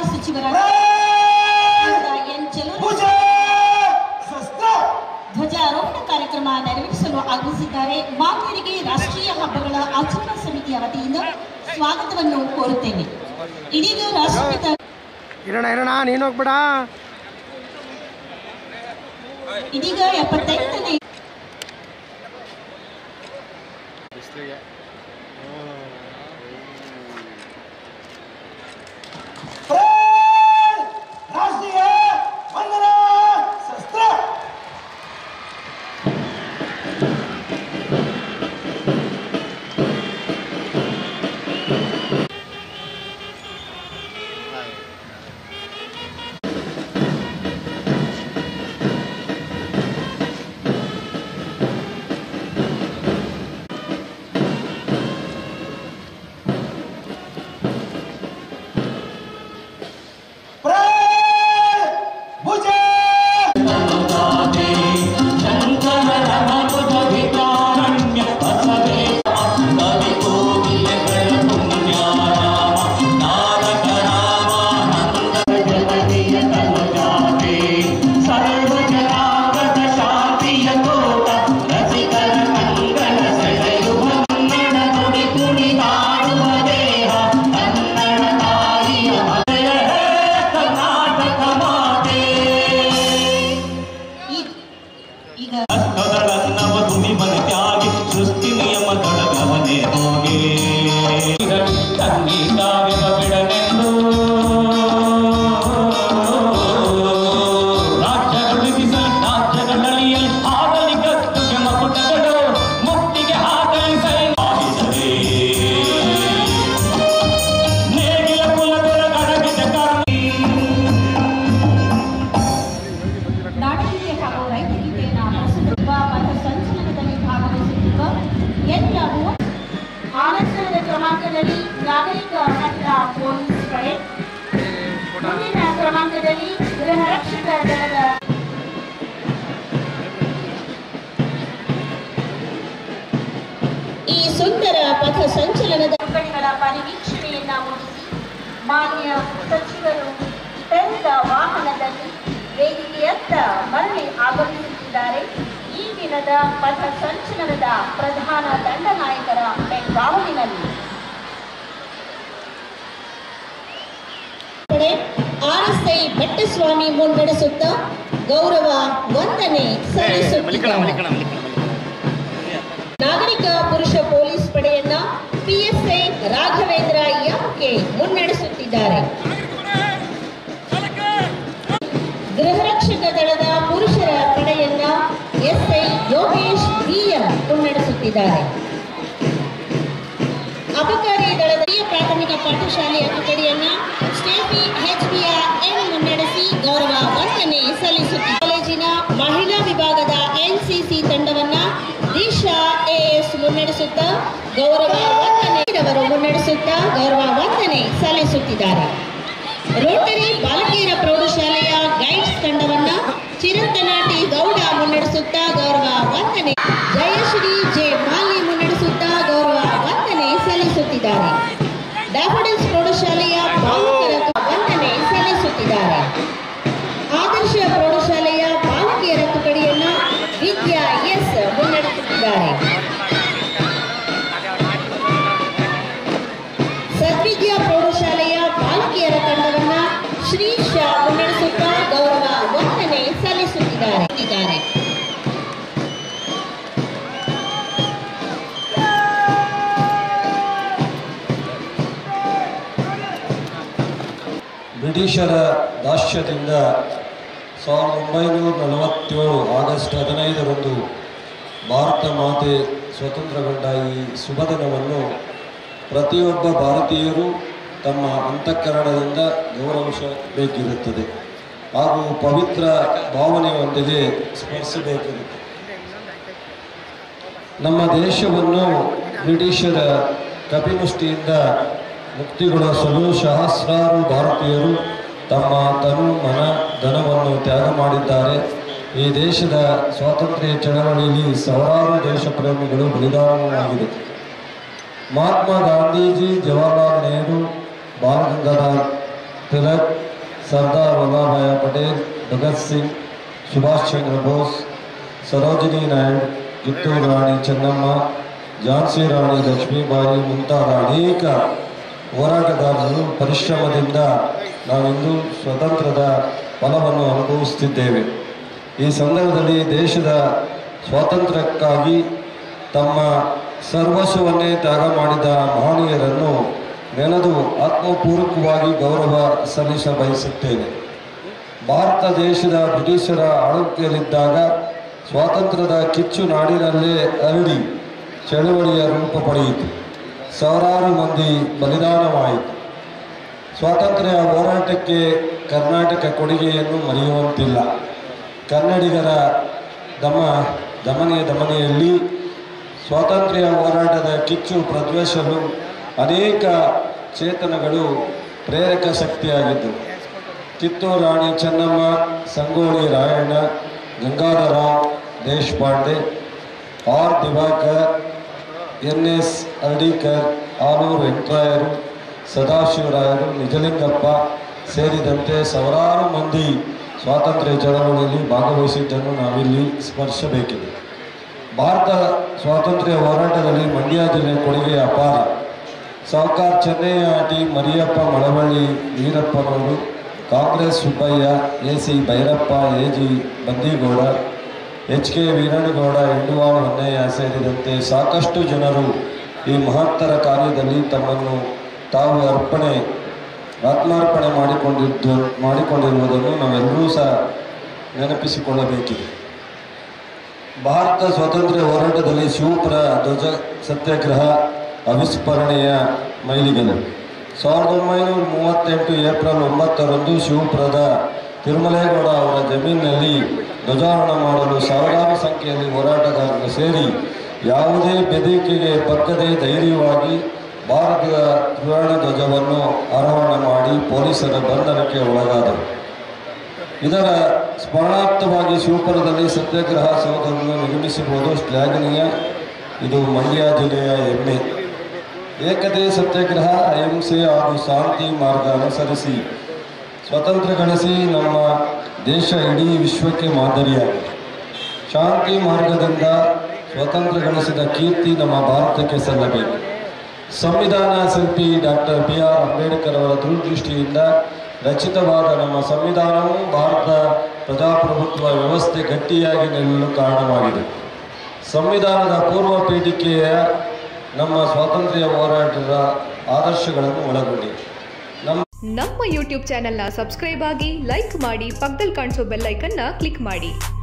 ಸಚಿವರಾದ ಎನ್ ಚಲನ್ ಪೂಜೆ ಶಸ್ತ್ರ ಧ್ವಜಾರೋಹಣ ಕಾರ್ಯಕ್ರಮ ನೆರವೇರಿಸಲು ಆಗಮಿಸಿದ್ದಾರೆ ಮಾತೆಯರಿಗೆ ರಾಷ್ಟ್ರೀಯ ಹಬ್ಬಗಳ ಆಚರಣಾ ಸಮಿತಿಯ ವತಿಯಿಂದ ಸ್ವಾಗತವನ್ನು ಕೋರುತ್ತೇನೆ ಇದೀಗ ರಾಷ್ಟ್ರಪಿತ ಇರೋಣ ಇರೋಣ ನೀನು ಹೋಗ್ಬೇಡ ಇದೀಗ ಎಪ್ಪತ್ತೈದನೇ ರಾಷ್ಟ್ರೀಯ ವಂದನ ಶಸ್ತ್ರ ಭುಜ ಈ- ಈಗ ಸೃಷ್ಟಿ ನಿಯಮದೊಳಗವನೇ ಹೋಗಿ ಸಂಗೀತಾವಿವ ಬಿಡನೆಂದು ರಾಜ್ಯಗಳು ವಿಧಿಸಲಿ ರಾಜ್ಯಗಳಲ್ಲಿಯಲಿ ಆಗಲಿ ಗದ್ದುಗೆ ಮಕುಟಗಳು ಮುಕ್ತಿಗೆ ಆಗಲಿ ಸೈನಿಸಲಿ ನೇಗಿಲ ಕುಲದೊಳ ಗಡಗಿದ ಕರ್ಮಿ ನಾಡಗೀತೆ ಹಾಗೂ ರೈತಗೀತೆಯನ್ನು ಪ್ರಸ್ತುತಿಸುವ ಮತ್ತು ಸಂಚಲನದಲ್ಲಿ ಭಾಗವಹಿಸುತ್ತಿರುವ ಎಲ್ಲ ಮೂವತ್ತು ಆನಂತರದ ಕ್ರಮಾಂಕದಲ್ಲಿ ನಾಗರಿಕ ಮಟ್ಟದ ಪೊಲೀಸ್ ಪಡೆ ಮುಂದಿನ ಕ್ರಮಾಂಕದಲ್ಲಿ ಗೃಹ ರಕ್ಷಕ ದಳದ ಈ ಸುಂದರ ಪಥ ಸಂಚಲನದ ಕಂಪನಿಗಳ ಪರಿವೀಕ್ಷಣೆಯನ್ನ ಮುಗಿಸಿ ಮಾನ್ಯ ಸಚಿವರು ತೆರೆದ ವಾಹನದಲ್ಲಿ ವೇದಿಕೆಯತ್ತ ಮರಳಿ ಆಗಮಿಸುತ್ತಿದ್ದಾರೆ ಈ ದಿನದ ಪಥ ಸಂಚಲನದ ಪ್ರಧಾನ ದಂಡನಾಯಕರ ಬೆಂಗಾವಲಿನಲ್ಲಿ ಕಡೆ ಆರ್ಎಸ್ಐ ಬೆಟ್ಟಸ್ವಾಮಿ ಮುನ್ನಡೆಸುತ್ತ ಗೌರವ ವಂದನೆ ಸಲ್ಲಿಸುತ್ತಿದ್ದಾರೆ ನಾಗರಿಕ ಪುರುಷ ಪೊಲೀಸ್ ಪಡೆಯನ್ನ ಪಿಎಸ್ಐ ರಾಘವೇಂದ್ರ ಎಂಕೆ ಮುನ್ನಡೆಸುತ್ತಿದ್ದಾರೆ ಗೃಹರಕ್ಷಕ ದಳದ ಪುರುಷರ ಪಡೆಯನ್ನ ಎಸ್ಐ ಯೋಗೇಶ್ ಬಿಎಂ ಮುನ್ನಡೆಸುತ್ತಿದ್ದಾರೆ ಅಬಕಾರಿ ದಳದ ಹಿರಿಯ ಪ್ರಾಥಮಿಕ ಪಾಠಶಾಲೆಯ ತುಕಡಿಯನ್ನ ಸ್ಟೇಫಿ ಎಚ್ಬಿಆರ್ ಎಂ ಮುನ್ನಡೆಸಿ ಗೌರವ ವಂದನೆ ಸಲ್ಲಿಸುತ್ತಿದ್ದಾರೆ ಕಾಲೇಜಿನ ಮಹಿಳಾ ವಿಭಾಗದ ಎನ್ಸಿಸಿ ತಂಡವನ್ನ ದಿಶಾ ಎಎಸ್ ಮುನ್ನಡೆಸುತ್ತಾ ಗೌರವ ವಂದನೆ ಅವರು ಮುನ್ನಡೆಸುತ್ತಾ ಗೌರವ ವಂದನೆ ಸಲ್ಲಿಸುತ್ತಿದ್ದಾರೆ ರೋಟರಿ ಬಾಲಕಿಯರ ಪ್ರೌಢಶಾಲೆಯ ಗೈಡ್ಸ್ ತಂಡವನ್ನ ಚಿರಂತನಾಟಿ ಗೌಡ ಮುನ್ನಡೆಸುತ್ತಾ ಗೌರವ ವಂದನೆ ಜಯಶ್ರೀ ಜೆ ಮಾಲಿ ಮುನ್ನಡೆಸುತ್ತಾ ಗೌರವ ವಂದನೆ ಸಲ್ಲಿಸುತ್ತಿದ್ದಾರೆ ಡ್ಯಾಫೋಡಿಲ್ಸ್ ಪ್ರೌಢಶಾಲೆಯ ಬಾಲಕರ ವಂದನೆ ಸಲ್ಲಿಸುತ್ತಿದ್ದಾರೆ ಆದರ್ಶ ಪ್ರೌಢಶಾಲೆಯ ಬಾಲಕಿಯರ ತುಕಡಿಯನ್ನ ವಿದ್ಯಾ ಎಸ್ ಮುನ್ನಡೆಸುತ್ತಿದ್ದಾರೆ ಸದ್ವಿದ್ಯಾ ಪ್ರೌಢಶಾಲೆಯ ಬಾಲಕಿಯರ ತಂಡವನ್ನ ಶ್ರೀ ಶಾ ಮುನ್ನಡೆಸುತ್ತಾ ಗೌರವ ವಂದನೆ ಸಲ್ಲಿಸುತ್ತಿದ್ದಾರೆ ಇದ್ದಾರೆ. ಬ್ರಿಟಿಷರ ದಾಸ್ಯದಿಂದ ಸಾವಿರದ ಒಂಬೈನೂರ ನಲವತ್ತೇಳು ಆಗಸ್ಟ್ ಹದಿನೈದರಂದು ಭಾರತ ಮಾತೆ ಸ್ವತಂತ್ರಗೊಂಡ ಈ ಶುಭದಿನವನ್ನು ಪ್ರತಿಯೊಬ್ಬ ಭಾರತೀಯರು ತಮ್ಮ ಅಂತಃಕರಣದಿಂದ ಗೌರವಿಸಬೇಕಿರುತ್ತದೆ ಹಾಗೂ ಪವಿತ್ರ ಭಾವನೆಯೊಂದಿಗೆ ಸ್ಮರಿಸಬೇಕಿರುತ್ತದೆ ನಮ್ಮ ದೇಶವನ್ನು ಬ್ರಿಟಿಷರ ಕಪಿಮುಷ್ಟಿಯಿಂದ ಮುಕ್ತಿಗೊಳಿಸಲು ಸಹಸ್ರಾರು ಭಾರತೀಯರು ತಮ್ಮ ತನು ಮನ ಧನವನ್ನು ತ್ಯಾಗ ಮಾಡಿದ್ದಾರೆ ಈ ದೇಶದ ಸ್ವಾತಂತ್ರ್ಯ ಚಳವಳಿಯಲ್ಲಿ ಸಾವಿರಾರು ದೇಶಪ್ರೇಮಿಗಳು ಬಲಿದಾನವಾಗಿದೆ ಮಹಾತ್ಮ ಗಾಂಧೀಜಿ ಜವಾಹರಲಾಲ್ ನೆಹರು ಬಾಲ ಗಂಗಾಧರ್ ತಿಲಕ್ ಸರ್ದಾರ್ ವಲ್ಲಭಾಯ ಪಟೇಲ್ ಭಗತ್ ಸಿಂಗ್ ಸುಭಾಷ್ ಚಂದ್ರ ಬೋಸ್ ಸರೋಜಿನಿ ನಾಯ್ಡು ಕಿತ್ತೂರು ರಾಣಿ ಚೆನ್ನಮ್ಮ ಝಾನ್ಸಿ ರಾಣಿ ಲಕ್ಷ್ಮೀಬಾಯಿ ಮುಂತಾದ ಅನೇಕ ಹೋರಾಟಗಾರರು ಪರಿಶ್ರಮದಿಂದ ನಾವಿಂದು ಸ್ವತಂತ್ರದ ಫಲವನ್ನು ಅನುಭವಿಸುತ್ತಿದ್ದೇವೆ ಈ ಸಂದರ್ಭದಲ್ಲಿ ದೇಶದ ಸ್ವಾತಂತ್ರ್ಯಕ್ಕಾಗಿ ತಮ್ಮ ಸರ್ವಸ್ವವನ್ನೇ ತ್ಯಾಗ ಮಾಡಿದ ಮಹನೀಯರನ್ನು ನೆನೆದು ಆತ್ಮಪೂರ್ವಕವಾಗಿ ಗೌರವ ಸಲ್ಲಿಸ ಬಯಸುತ್ತೇನೆ ಭಾರತ ದೇಶದ ಬ್ರಿಟಿಷರ ಆಳ್ವಿಕೆಯಲ್ಲಿದ್ದಾಗ ಸ್ವಾತಂತ್ರ್ಯದ ಕಿಚ್ಚು ನಾಡಿನಲ್ಲೇ ಹರಡಿ ಚಳವಳಿಯ ರೂಪ ಪಡೆಯಿತು ಸಾವಿರಾರು ಮಂದಿ ಬಲಿದಾನವಾಯಿತು ಸ್ವಾತಂತ್ರ್ಯ ಹೋರಾಟಕ್ಕೆ ಕರ್ನಾಟಕ ಕೊಡುಗೆಯನ್ನು ಮರೆಯುವಂತಿಲ್ಲ ಕನ್ನಡಿಗರ ದಮ ದಮನೆ ದಮನೆಯಲ್ಲಿ ಸ್ವಾತಂತ್ರ್ಯ ಹೋರಾಟದ ಕಿಚ್ಚು ಪ್ರಜ್ವಲಿಸಲು ಅನೇಕ ಚೇತನಗಳು ಪ್ರೇರಕ ಶಕ್ತಿಯಾಗಿದ್ದವು Kittur Rani Chennamma Sangolli Rayanna Gangadharrao Deshpande R Diwakar N S Hardekar Aluru ವೆಂಕಟರಾಯರು ಸದಾಶಿವರಾಯರು ನಿಜಲಿಂಗಪ್ಪ ಸೇರಿದಂತೆ ಸಾವಿರಾರು ಮಂದಿ ಸ್ವಾತಂತ್ರ್ಯ ಚಳವಳಿಯಲ್ಲಿ ಭಾಗವಹಿಸಿದ್ದನ್ನು ನಾವಿಲ್ಲಿ ಸ್ಮರಿಸಬೇಕಿದೆ ಭಾರತ ಸ್ವಾತಂತ್ರ್ಯ ಹೋರಾಟದಲ್ಲಿ ಮಂಡ್ಯ ಜಿಲ್ಲೆ ಕೊಡುಗೆ ಅಪಾರ ಸಾವುಕಾರ್ ಚೆನ್ನಯ್ಯ ಟಿ ಮರಿಯಪ್ಪ ಮಳವಳ್ಳಿ ವೀರಪ್ಪನವರು Congress Subbaiah A C Bhyrappa A G Bandigowda H K Veerannagowda Induvala Honnaiah ಸೇರಿದಂತೆ ಸಾಕಷ್ಟು ಜನರು ಈ ಮಹತ್ತರ ಕಾರ್ಯದಲ್ಲಿ ತಮ್ಮನ್ನು ತಾವು ಅರ್ಪಣೆ ಆತ್ಮಾರ್ಪಣೆ ಮಾಡಿಕೊಂಡಿದ್ದು ಮಾಡಿಕೊಂಡಿರುವುದನ್ನು ನಾವೆಲ್ಲರೂ ಸಹ ನೆನಪಿಸಿಕೊಳ್ಳಬೇಕಿದೆ ಭಾರತ ಸ್ವಾತಂತ್ರ್ಯ ಹೋರಾಟದಲ್ಲಿ ಶಿವಪುರ ಧ್ವಜ ಸತ್ಯಾಗ್ರಹ ಅವಿಸ್ಮರಣೀಯ ಮೈಲಿಗಲ್ಲು ಸಾವಿರದ ಒಂಬೈನೂರ ಮೂವತ್ತೆಂಟು ಏಪ್ರಿಲ್ ಒಂಬತ್ತರಂದು ಶಿವಪುರದ ತಿರುಮಲೇಗೌಡ ಅವರ ಜಮೀನಿನಲ್ಲಿ ಧ್ವಜಾರೋಹಣ ಮಾಡಲು ಸಾವಿರಾರು ಸಂಖ್ಯೆಯಲ್ಲಿ ಹೋರಾಟಗಾರರು ಸೇರಿ ಯಾವುದೇ ಬೆದರಿಕೆಗೆ ಬಗ್ಗದೆ ಧೈರ್ಯವಾಗಿ ಭಾರತದ ತ್ರಿವರ್ಣ ಧ್ವಜವನ್ನು ಆರೋಹಣ ಮಾಡಿ ಪೊಲೀಸರ ಬಂಧನಕ್ಕೆ ಒಳಗಾದರು ಇದರ ಸ್ಮರಣಾರ್ಥವಾಗಿ ಶಿವಪುರದಲ್ಲಿ ಸತ್ಯಾಗ್ರಹ ಸೌಧವನ್ನು ನಿರ್ಮಿಸಿರುವುದು ಶ್ಲಾಘನೀಯ ಇದು ಮಂಡ್ಯ ಜಿಲ್ಲೆಯ ಹೆಮ್ಮೆ ಏಕತೆ ಸತ್ಯಾಗ್ರಹ ಅಹಿಂಸೆ ಹಾಗೂ ಶಾಂತಿ ಮಾರ್ಗ ಅನುಸರಿಸಿ ಸ್ವತಂತ್ರ ಗಳಿಸಿ ನಮ್ಮ ದೇಶ ಇಡೀ ವಿಶ್ವಕ್ಕೆ ಮಾದರಿಯಾಗಿದೆ ಶಾಂತಿ ಮಾರ್ಗದಿಂದ ಸ್ವತಂತ್ರ ಗಳಿಸಿದ ಕೀರ್ತಿ ನಮ್ಮ ಭಾರತಕ್ಕೆ ಸಲ್ಲಬೇಕು ಸಂವಿಧಾನ ಶಿಲ್ಪಿ ಡಾಕ್ಟರ್ ಬಿ ಆರ್ ಅಂಬೇಡ್ಕರ್ ಅವರ ದೂರದೃಷ್ಟಿಯಿಂದ ರಚಿತವಾದ ನಮ್ಮ ಸಂವಿಧಾನವು ಭಾರತ ಪ್ರಜಾಪ್ರಭುತ್ವ ವ್ಯವಸ್ಥೆ ಗಟ್ಟಿಯಾಗಿ ನಿಲ್ಲಲು ಕಾರಣವಾಗಿದೆ ಸಂವಿಧಾನದ ಪೂರ್ವ ಪೀಠಿಕೆಯ ನಮ್ಮ ಸ್ವಾತಂತ್ರ್ಯ ಹೋರಾಟದ ಆದರ್ಶಗಳನ್ನು ಒಳಗೊಂಡಿದೆ ನಮ್ಮ ನಮ್ಮ ಯೂಟ್ಯೂಬ್ ಚಾನೆಲ್ನ ಸಬ್ಸ್ಕ್ರೈಬ್ ಆಗಿ ಲೈಕ್ ಮಾಡಿ ಪಕ್ಕದಲ್ಲಿ ಕಾಣಿಸೋ ಬೆಲ್ ಐಕನ್ನ ಕ್ಲಿಕ್ ಮಾಡಿ